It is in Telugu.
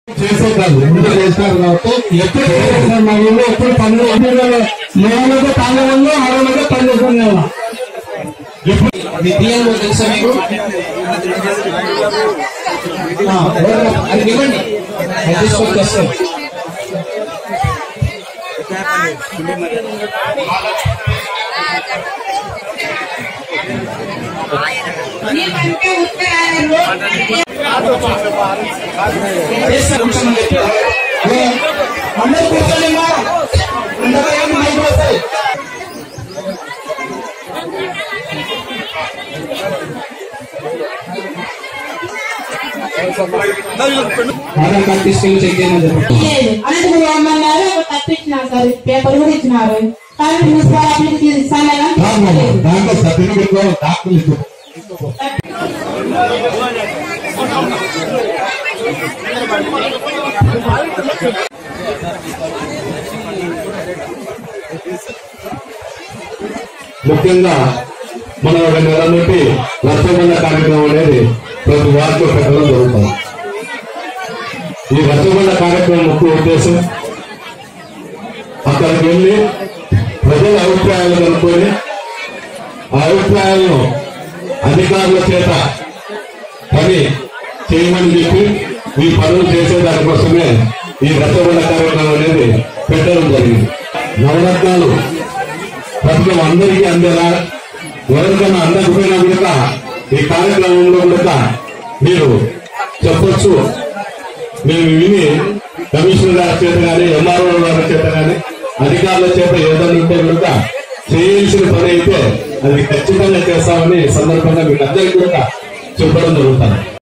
చేసే కాదు ఇంత చేస్తారు కాబట్టి ఎప్పుడు చేస్తారు మా ఊళ్ళో ఎప్పుడు పనులు మూలలో పనులు ఆడలో పని చేసుకునే మీ పిఎల్ఓ తెలుసా మీకు ఆ, ఎవరు? అది ఇవ్వండి అది తీసుకొని వస్తాం నీకంటే ఉత్తరాయణలో చేస్తారు కొంచెం చెప్పి. అందరూ కూర్చోండి అమ్మా. అందరూ ఏం మైక్ వస్తాయి ఆధార్ కార్డు తీసుకెళ్ళి చెక్ చేయమని చెప్పండి లేదు అనంతపురం రమ్మన్నారు అక్కడ తప్పించినారు సార్ పేపర్ కూడా ఇచ్చినారు కానీ మున్సిపల్ అప్లికేషన్ ఇస్తాను కాదమ్మా, దాంట్లో సర్టిఫికెట్ లో డాక్టర్లు ఇస్తారు ముఖ్యంగా మనం ఒక నెల నుండి రచ్చబండ కార్యక్రమం అనేది ప్రతి వారితో పెట్టడం జరుగుతుంది ఈ రచ్చబండ కార్యక్రమం ముఖ్య ఉద్దేశం అక్కడికి వెళ్ళి ప్రజల అభిప్రాయాలు కనుక్కొని ఆ అభిప్రాయాలను అధికారుల చేత పని చేయమని చెప్పి ఈ పనులు చేసే దానికోసమే ఈ రచ్చబండ కార్యక్రమం అనేది పెట్టడం జరిగింది నవరత్నాలు పథకం అందరికీ అందేలా ఎవరికైనా అందకపోయినా కూడా ఈ కార్యక్రమంలో కూడా మీరు చెప్పొచ్చు మేము విని కమిషనర్ గారి చేత కానీ ఎంఆర్ఓ గారి చేత కానీ అధికారుల చేత ఏదైనా ఉంటే కనుక చేయాల్సిన పని అయితే అది ఖచ్చితంగా చేస్తామని ఈ సందర్భంగా మీకు అందరికీ కూడా చెప్పడం జరుగుతుంది